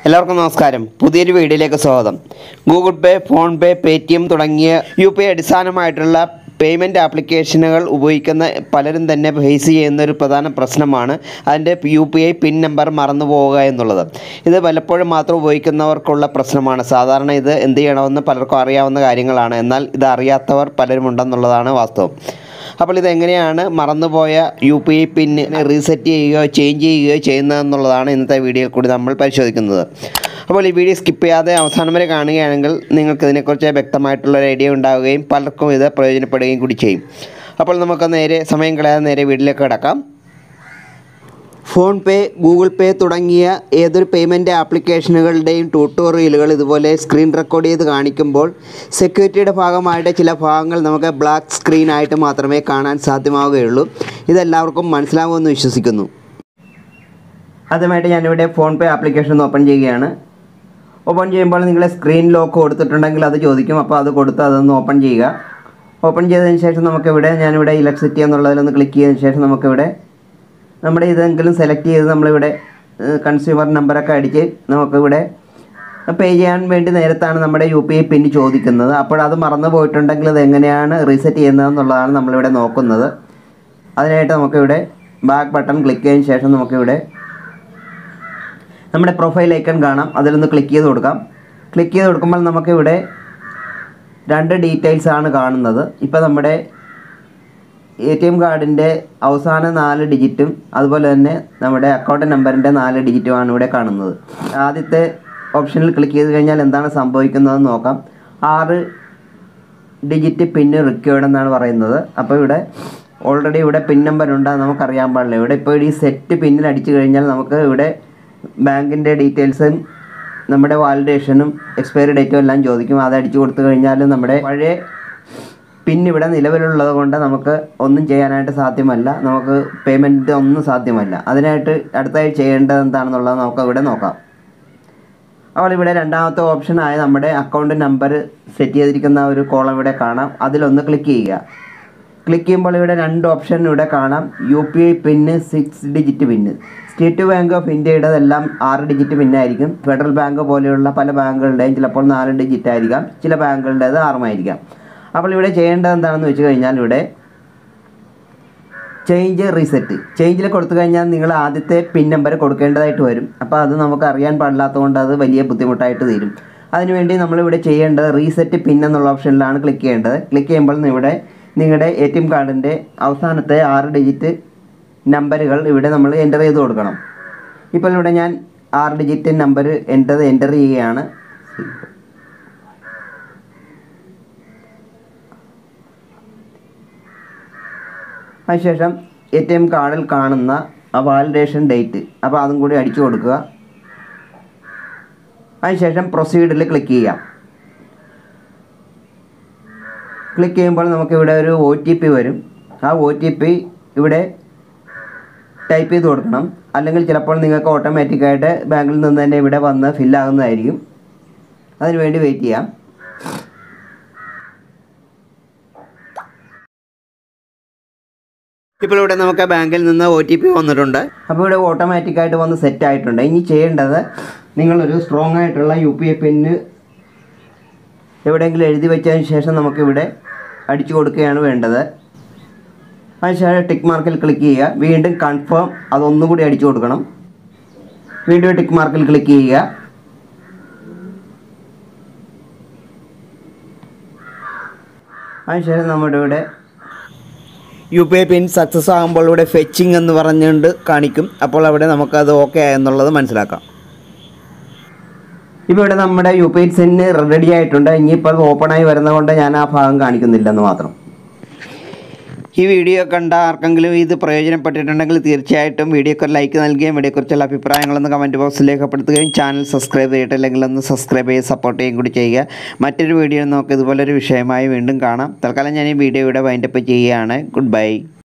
എല്ലാവർക്കും നമസ്കാരം പുതിയൊരു വീഡിയോയിലേക്ക് സ്വാഗതം Google pay phone pay Paytm തുടങ്ങിയ യു പി ഐ അടിസ്ഥാനമായിട്ടുള്ള പേയ്മെൻറ്റ് ആപ്ലിക്കേഷനുകൾ ഉപയോഗിക്കുന്ന പലരും തന്നെ ഫേസ് ചെയ്യുന്ന ഒരു പ്രധാന പ്രശ്നമാണ് അതിൻ്റെ U P I PIN number മറന്നു പോവുക എന്നുള്ളത് ഇത് പലപ്പോഴും മാത്രം ഉപയോഗിക്കുന്നവർക്കുള്ള പ്രശ്നമാണ് സാധാരണ ഇത് എന്ത് ചെയ്യണമെന്ന് പലർക്കും അറിയാവുന്ന കാര്യങ്ങളാണ് എന്നാൽ ഇത് അറിയാത്തവർ പലരും ഉണ്ടെന്നുള്ളതാണ് വാസ്തവം അപ്പോൾ ഇതെങ്ങനെയാണ് മറന്നുപോയ U P I PIN reset ചെയ്യുകയോ ചേഞ്ച് ചെയ്യുകയോ ചെയ്യുന്നതെന്നുള്ളതാണ് ഇന്നത്തെ വീഡിയോയിൽ കൂടി നമ്മൾ പരിശോധിക്കുന്നത് അപ്പോൾ ഈ വീഡിയോ സ്കിപ്പ് ചെയ്യാതെ അവസാനം വരെ കാണുകയാണെങ്കിൽ നിങ്ങൾക്ക് ഇതിനെക്കുറിച്ച് വ്യക്തമായിട്ടുള്ള ഒരു ഐഡിയ ഉണ്ടാവുകയും പലർക്കും ഇത് പ്രയോജനപ്പെടുകയും കൂടി ചെയ്യും അപ്പോൾ നമുക്ക് നേരെ സമയം കളയാതെ നേരെ വീട്ടിലേക്ക് കിടക്കാം ഫോൺ പേ ഗൂഗിൾ പേ തുടങ്ങിയ ഏതൊരു പേയ്മെൻറ്റ് ആപ്ലിക്കേഷനുകളുടെയും ട്യൂട്ടോറിയലുകൾ ഇതുപോലെ സ്ക്രീൻ റെക്കോർഡ് ചെയ്ത് കാണിക്കുമ്പോൾ സെക്യൂരിറ്റിയുടെ ഭാഗമായിട്ട് ചില ഭാഗങ്ങൾ നമുക്ക് ബ്ലാക്ക് സ്ക്രീനായിട്ട് മാത്രമേ കാണാൻ സാധ്യമാവുകയുള്ളൂ ഇതെല്ലാവർക്കും മനസ്സിലാവുമെന്ന് വിശ്വസിക്കുന്നു ആദ്യമായിട്ട് ഞാനിവിടെ ഫോൺ പേ ആപ്ലിക്കേഷൻ ഒന്ന് ഓപ്പൺ ചെയ്യുകയാണ് ഓപ്പൺ ചെയ്യുമ്പോൾ നിങ്ങൾ സ്ക്രീൻ ലോക്ക് കൊടുത്തിട്ടുണ്ടെങ്കിൽ അത് ചോദിക്കും അപ്പോൾ അത് കൊടുത്ത് അതൊന്ന് ഓപ്പൺ ചെയ്യുക ഓപ്പൺ ചെയ്തതിന് ശേഷം നമുക്കിവിടെ ഞാനിവിടെ ഇലക്ട്രിസിറ്റി എന്നുള്ളതിലൊന്ന് ക്ലിക്ക് ചെയ്തതിന് ശേഷം നമുക്കിവിടെ നമ്മുടെ ഇതെങ്കിലും സെലക്ട് ചെയ്ത് നമ്മളിവിടെ കൺസ്യൂമർ നമ്പറൊക്കെ അടിച്ച് നമുക്കിവിടെ പേ ചെയ്യാൻ വേണ്ടി നേരത്താണ് നമ്മുടെ യു പി ഐ പിൻ ചോദിക്കുന്നത് അപ്പോൾ അത് മറന്നു പോയിട്ടുണ്ടെങ്കിൽ അത് എങ്ങനെയാണ് റീസെറ്റ് ചെയ്യുന്നതെന്നുള്ളതാണ് നമ്മളിവിടെ നോക്കുന്നത് അതിനായിട്ട് നമുക്കിവിടെ ബാക്ക് ബട്ടൺ ക്ലിക്ക് ചെയ്തതിന് ശേഷം നമുക്കിവിടെ നമ്മുടെ പ്രൊഫൈൽ ഐക്കൺ കാണാം അതിലൊന്ന് ക്ലിക്ക് ചെയ്ത് കൊടുക്കാം ക്ലിക്ക് ചെയ്ത് കൊടുക്കുമ്പോൾ നമുക്കിവിടെ രണ്ട് ഡീറ്റെയിൽസ് ആണ് കാണുന്നത് ഇപ്പോൾ നമ്മുടെ എ ടി എം കാർഡിൻ്റെ അവസാന നാല് ഡിജിറ്റും അതുപോലെ തന്നെ നമ്മുടെ അക്കൗണ്ട് നമ്പറിൻ്റെ നാല് ഡിജിറ്റുമാണ് ഇവിടെ കാണുന്നത് ആദ്യത്തെ ഓപ്ഷനിൽ ക്ലിക്ക് ചെയ്ത് കഴിഞ്ഞാൽ എന്താണ് സംഭവിക്കുന്നതെന്ന് നോക്കാം ആറ് ഡിജിറ്റ് പിന്ന് റിക്വേർഡ് എന്നാണ് പറയുന്നത് അപ്പോൾ ഇവിടെ ഓൾറെഡി ഇവിടെ പിൻ നമ്പർ ഉണ്ട് അത് നമുക്കറിയാൻ പാടില്ല ഇവിടെ ഇപ്പോൾ ഈ സെറ്റ് പിന്നിൽ അടിച്ചു കഴിഞ്ഞാൽ നമുക്ക് ഇവിടെ ബാങ്കിൻ്റെ ഡീറ്റെയിൽസും നമ്മുടെ വാലിഡേഷനും എക്സ്പയറി ഡേറ്റും എല്ലാം ചോദിക്കും അത് അടിച്ചു കൊടുത്തു കഴിഞ്ഞാൽ നമ്മുടെ പഴയ പിൻ ഇവിടെ നിലവിലുള്ളത് കൊണ്ട് നമുക്ക് ഒന്നും ചെയ്യാനായിട്ട് സാധ്യമല്ല നമുക്ക് പേയ്മെൻറ്റ് ഒന്നും സാധ്യമല്ല അതിനായിട്ട് അടുത്തായി ചെയ്യേണ്ടത് എന്താണെന്നുള്ളത് നമുക്ക് ഇവിടെ നോക്കാം അപ്പോൾ ഇവിടെ രണ്ടാമത്തെ ഓപ്ഷനായ നമ്മുടെ അക്കൗണ്ട് നമ്പർ സെറ്റ് ചെയ്തിരിക്കുന്ന ഒരു കോളം ഇവിടെ കാണാം അതിലൊന്ന് ക്ലിക്ക് ചെയ്യുക ക്ലിക്ക് ചെയ്യുമ്പോൾ ഇവിടെ രണ്ട് ഓപ്ഷൻ ഇവിടെ കാണാം U P I PIN six digit PIN state bank of ഇന്ത്യയുടേതെല്ലാം ആറ് ഡിജിറ്റ് പിന്നായിരിക്കും ഫെഡറൽ ബാങ്ക് പോലെയുള്ള പല ബാങ്കുകളുടെയും ചിലപ്പോൾ നാല് ഡിജിറ്റ് ആയിരിക്കാം ചില ബാങ്കുകളുടേത് ആറുമായിരിക്കാം അപ്പോൾ ഇവിടെ ചെയ്യേണ്ടത് എന്താണെന്ന് വെച്ച് കഴിഞ്ഞാൽ ഇവിടെ ചേഞ്ച് റീസെറ്റ് ചേഞ്ചിൽ കൊടുത്തു കഴിഞ്ഞാൽ നിങ്ങൾ ആദ്യത്തെ പിൻ നമ്പർ കൊടുക്കേണ്ടതായിട്ട് വരും അപ്പോൾ അത് നമുക്ക് അറിയാൻ പാടില്ലാത്തതുകൊണ്ട് അത് വലിയ ബുദ്ധിമുട്ടായിട്ട് തീരും അതിനുവേണ്ടി നമ്മളിവിടെ ചെയ്യേണ്ടത് റീസെറ്റ് പിൻ എന്നുള്ള ഓപ്ഷനിലാണ് ക്ലിക്ക് ചെയ്യേണ്ടത് ക്ലിക്ക് ചെയ്യുമ്പോൾ ഇവിടെ നിങ്ങളുടെ എ ടി എം കാർഡിൻ്റെ അവസാനത്തെ ആറ് ഡിജിറ്റ് നമ്പറുകൾ ഇവിടെ നമ്മൾ എൻ്റർ ചെയ്ത് കൊടുക്കണം ഇപ്പോൾ ഇവിടെ ഞാൻ ആറ് ഡിജിറ്റ് നമ്പർ എൻ്റർ എൻ്റർ ചെയ്യുകയാണ് അതിനുശേഷം എ ടി എം കാർഡിൽ കാണുന്ന ആ വാലിഡേഷൻ ഡേറ്റ് അപ്പോൾ അതും കൂടി അടിച്ചു കൊടുക്കുക അതിനുശേഷം പ്രൊസീഡിൽ ക്ലിക്ക് ചെയ്യാം ക്ലിക്ക് ചെയ്യുമ്പോൾ നമുക്കിവിടെ ഒരു ഒ ടി പി വരും ആ ഒ ടി പി ഇവിടെ ടൈപ്പ് ചെയ്ത് കൊടുക്കണം അല്ലെങ്കിൽ ചിലപ്പോൾ നിങ്ങൾക്ക് ഓട്ടോമാറ്റിക്കായിട്ട് ബാങ്കിൽ നിന്ന് തന്നെ ഇവിടെ വന്ന് ഫില്ലാകുന്നതായിരിക്കും അതിനുവേണ്ടി വെയിറ്റ് ചെയ്യാം ഇപ്പോൾ ഇവിടെ നമുക്ക് ബാങ്കിൽ നിന്ന് ഒ ടി പി വന്നിട്ടുണ്ട് അപ്പോൾ ഇവിടെ ഓട്ടോമാറ്റിക്കായിട്ട് വന്ന് സെറ്റ് ആയിട്ടുണ്ട് ഇനി ചെയ്യേണ്ടത് നിങ്ങളൊരു സ്ട്രോങ് ആയിട്ടുള്ള യു പി ഐ പിന്ന് എവിടെയെങ്കിലും എഴുതി വെച്ചതിന് ശേഷം നമുക്കിവിടെ അടിച്ചു കൊടുക്കുകയാണ് വേണ്ടത് അതിനുശേഷം ടിക്ക് മാർക്കിൽ ക്ലിക്ക് ചെയ്യുക വീണ്ടും കൺഫേം അതൊന്നുകൂടി അടിച്ചു കൊടുക്കണം വീണ്ടും ടിക്ക് മാർക്കിൽ ക്ലിക്ക് ചെയ്യുക അതിനുശേഷം നമ്മുടെ ഇവിടെ U P I PIN success ആകുമ്പോൾ ഇവിടെ ഫെച്ചിങ് എന്ന് പറഞ്ഞുകൊണ്ട് കാണിക്കും അപ്പോൾ അവിടെ നമുക്കത് ഓക്കെ എന്നുള്ളത് മനസ്സിലാക്കാം ഇപ്പോൾ ഇവിടെ നമ്മുടെ യു പി ഐ സിന് റെഡി ആയിട്ടുണ്ട് ഇനിയിപ്പോൾ അത് ഓപ്പണായി വരുന്നതുകൊണ്ട് ഞാൻ ആ ഭാഗം കാണിക്കുന്നില്ലെന്ന് മാത്രം ഈ വീഡിയോ കണ്ട ആർക്കെങ്കിലും ഇത് പ്രയോജനപ്പെട്ടിട്ടുണ്ടെങ്കിൽ തീർച്ചയായിട്ടും വീഡിയോക്ക് ഒരു ലൈക്ക് നൽകുകയും വീഡിയോയെക്കുറിച്ചുള്ള അഭിപ്രായങ്ങളൊന്ന് കമൻറ്റ് ബോക്സിൽ രേഖപ്പെടുത്തുകയും ചാനൽ സബ്സ്ക്രൈബ് ചെയ്തിട്ടില്ലെങ്കിൽ ഒന്ന് സബ്സ്ക്രൈബ് ചെയ്ത് സപ്പോർട്ട് ചെയ്യുകയും കൂടി ചെയ്യുക മറ്റൊരു വീഡിയോ നമുക്ക് ഇതുപോലൊരു വിഷയമായി വീണ്ടും കാണാം തൽക്കാലം ഞാൻ ഈ വീഡിയോ ഇവിടെ വൈൻഡപ്പ് ചെയ്യുകയാണ് ഗുഡ് ബൈ